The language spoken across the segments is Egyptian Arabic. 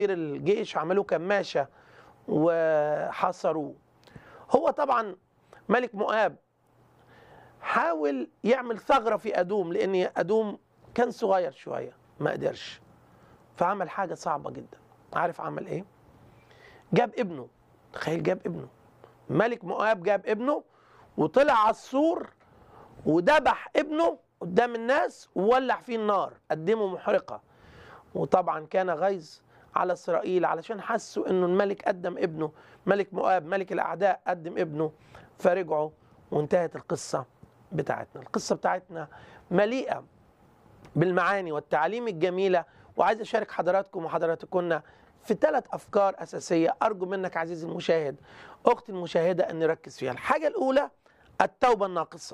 الجيش عملوه كماشة وحاصروه هو طبعا ملك مؤاب حاول يعمل ثغرة في أدوم لأن أدوم كان صغير شوية ما قدرش فعمل حاجة صعبة جدا عارف عمل إيه؟ جاب ابنه تخيل جاب ابنه ملك مؤاب جاب ابنه وطلع على السور وذبح ابنه قدام الناس وولع فيه النار قدمه محرقة وطبعا كان غيظ على إسرائيل علشان حسوا إنه الملك قدم ابنه ملك مؤاب ملك الأعداء قدم ابنه فرجعوا وانتهت القصة بتاعتنا القصة بتاعتنا مليئة بالمعاني والتعاليم الجميلة وعايز أشارك حضراتكم وحضراتكن في ثلاث أفكار أساسية أرجو منك عزيزي المشاهد أختي المشاهدة أن نركز فيها الحاجة الأولى التوبة الناقصة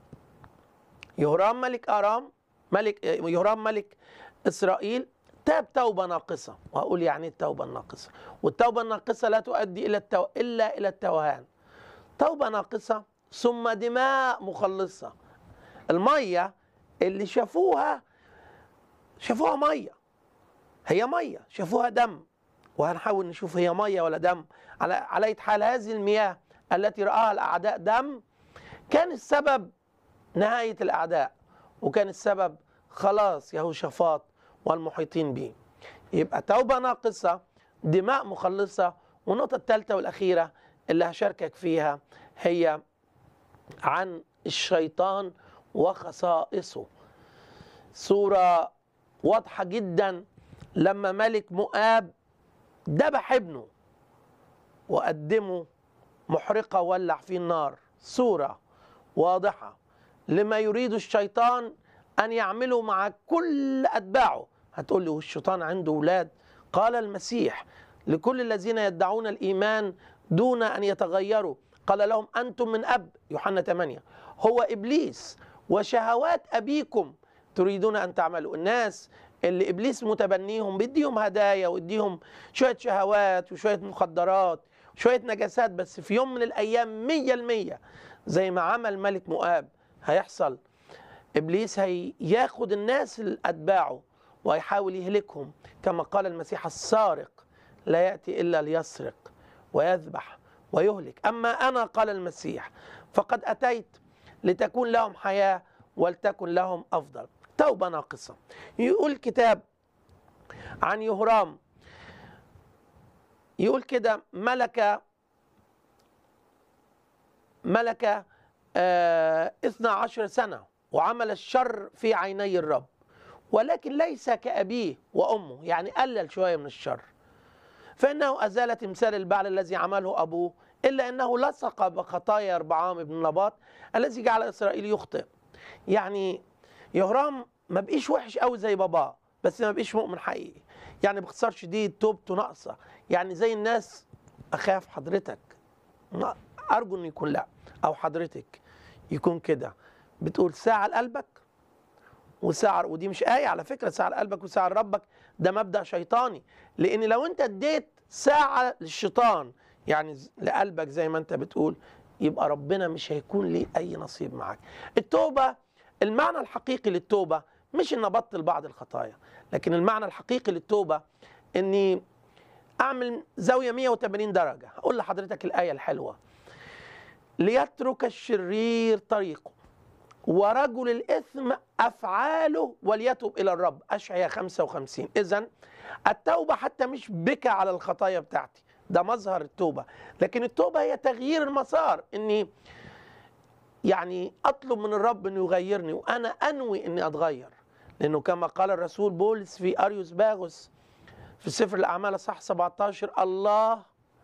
يهرام ملك أرام ملك يهرام ملك إسرائيل تاب توبة ناقصة وهقول يعني التوبة الناقصة والتوبة الناقصة لا تؤدي إلى التو... إلا إلى التوهان توبة ناقصة ثم دماء مخلصة المية اللي شافوها شافوها مية هي مية شافوها دم وهنحاول نشوف هي مية ولا دم على على حال هذه المياه التي رآها الأعداء دم كان السبب نهاية الأعداء وكان السبب خلاص يهوشافاط والمحيطين به يبقى توبة ناقصة دماء مخلصة والنقطة الثالثة والأخيرة اللي هشاركك فيها هي عن الشيطان وخصائصه صورة واضحة جدا لما ملك مؤاب ذبح ابنه وقدمه محرقة ولع فيه النار صورة واضحة لما يريد الشيطان أن يعمله مع كل أتباعه هتقول لي والشيطان عنده أولاد قال المسيح لكل الذين يدعون الإيمان دون أن يتغيروا قال لهم أنتم من أب يوحنا 8 هو إبليس وشهوات أبيكم تريدون أن تعملوا الناس اللي إبليس متبنيهم بيديهم هدايا ويديهم شوية شهوات وشوية مخدرات شوية نجاسات بس في يوم من الأيام مية المية زي ما عمل ملك مؤاب هيحصل إبليس هياخد الناس اللي أتباعه وهيحاول يهلكهم كما قال المسيح السارق لا يأتي إلا ليسرق ويذبح ويهلك أما أنا قال المسيح فقد أتيت لتكون لهم حياة ولتكن لهم أفضل توبة ناقصة يقول الكتاب عن يهرام يقول كده ملك ملك آه 12 سنة وعمل الشر في عيني الرب ولكن ليس كأبيه وأمه يعني قلل شوية من الشر فإنه أزال تمثال البعل الذي عمله أبوه إلا أنه لصق بخطايا ربعام بن نباط الذي جعل إسرائيل يخطئ يعني يهرام ما بقيش وحش قوي زي باباه بس ما بقيش مؤمن حقيقي يعني باختصار شديد توبته ناقصة يعني زي الناس أخاف حضرتك أرجو أن يكون لا أو حضرتك يكون كده بتقول ساعة لقلبك وساعة ودي مش آية على فكرة ساعة لقلبك وساعة لربك ده مبدأ شيطاني لأن لو أنت اديت ساعة للشيطان يعني لقلبك زي ما أنت بتقول يبقى ربنا مش هيكون ليه أي نصيب معاك التوبة المعنى الحقيقي للتوبة مش أن أبطل بعض الخطايا لكن المعنى الحقيقي للتوبة أني أعمل زاوية 180 درجة هقول لحضرتك الآية الحلوة ليترك الشرير طريقه ورجل الإثم أفعاله وليتوب إلى الرب أشعيا 55 إذا التوبة حتى مش بكى على الخطايا بتاعتي ده مظهر التوبة لكن التوبة هي تغيير المسار إني يعني أطلب من الرب أنه يغيرني وأنا أنوي أني أتغير لأنه كما قال الرسول بولس في أريوس باغوس في سفر الأعمال صح 17 الله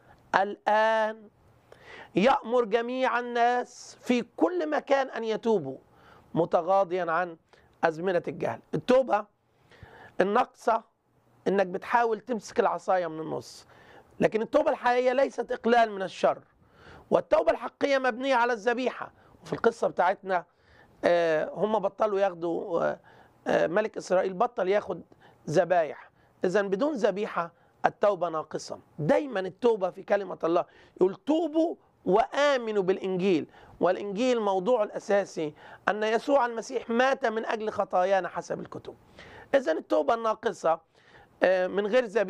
الآن يأمر جميع الناس في كل مكان أن يتوبوا متغاضيا عن أزمنة الجهل التوبة النقصة إنك بتحاول تمسك العصاية من النص لكن التوبة الحقيقية ليست إقلال من الشر والتوبة الحقيقية مبنية على الذبيحة وفي القصة بتاعتنا هم بطلوا ياخدوا ملك إسرائيل بطل ياخد ذبايح إذا بدون ذبيحة التوبة ناقصة دايما التوبة في كلمة الله يقول توبوا وآمنوا بالإنجيل والإنجيل موضوع الأساسي أن يسوع المسيح مات من أجل خطايانا حسب الكتب إذا التوبة الناقصة من غير ذبيحة